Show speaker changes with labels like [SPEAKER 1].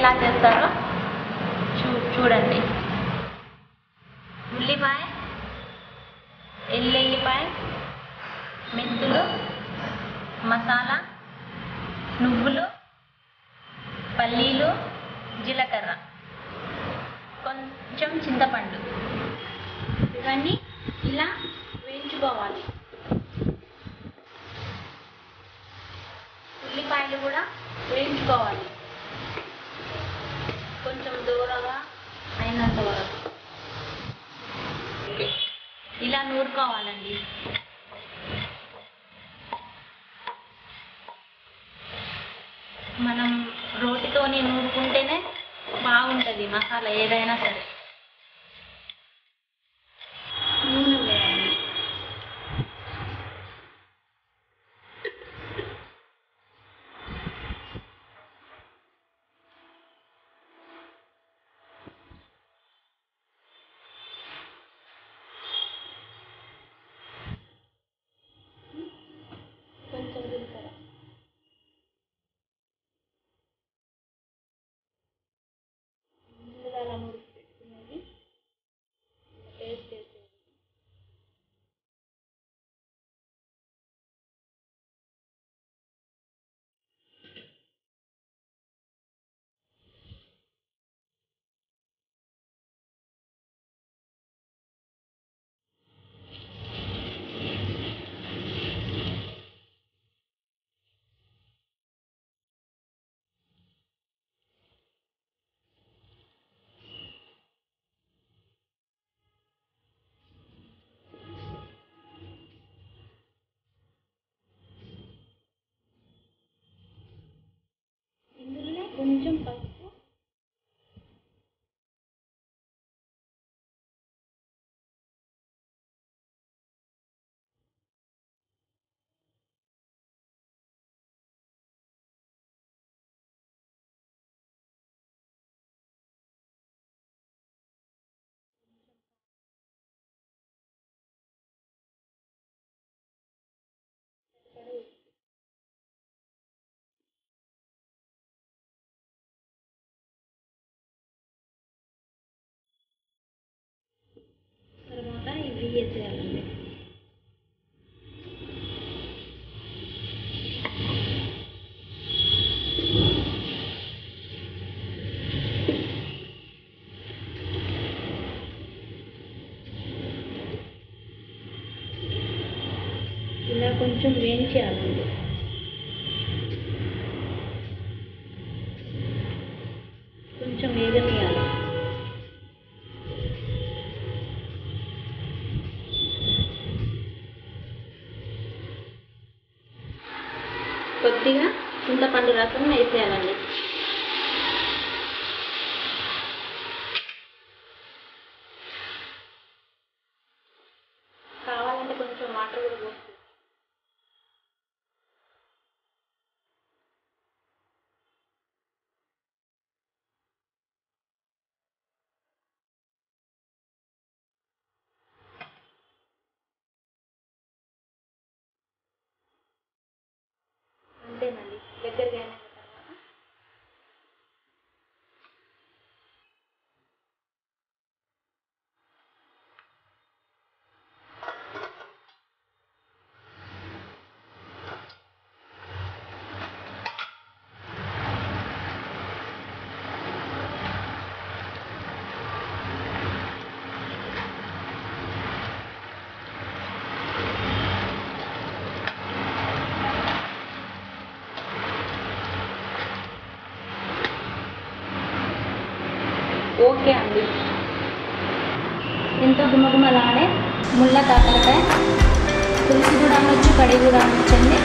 [SPEAKER 1] ఎలా చేస్తారో చూ చూడండి ఉల్లిపాయ ఎల్లుల్లిపాయ మెంతులు మసాలా నువ్వులు పల్లీలు జీలకర్ర కొంచెం చింతపండు ఇవన్నీ ఇలా వేయించుకోవాలి ఉల్లిపాయలు కూడా వేయించుకోవాలి కొంచెం దూరగా అయినంత వరకు ఇలా నూరుకోవాలండి మనం రోటితోని నూరుకుంటేనే బాగుంటుంది మసాలా ఏదైనా సరే నూనె వేయాలి కొంచెం జీలకర్ర ముందుగా అలా నూరి పెట్టుకునేది పేస్ట్ వేసేది ఇందులోనే కొంచెం పసుపు తర్వాత ఇవి వేసేయాలండి ఇలా కొంచెం వేయించేయాలండి కొంచెం వేగనీయాలి కొద్దిగా చింతపండు రసం వేసేయాలండి కావాలంటే కొంచెం వాటర్ కూడా పోసుకోవచ్చు అంతేనండి దగ్గరగా అయిన తర్వాత ఓకే అండి ఎంతో గుమగుమలాడే ముళ్ళ కాకరకాయ పులుసు కూడా అనొచ్చు కడిగి కూడా అనొచ్చండి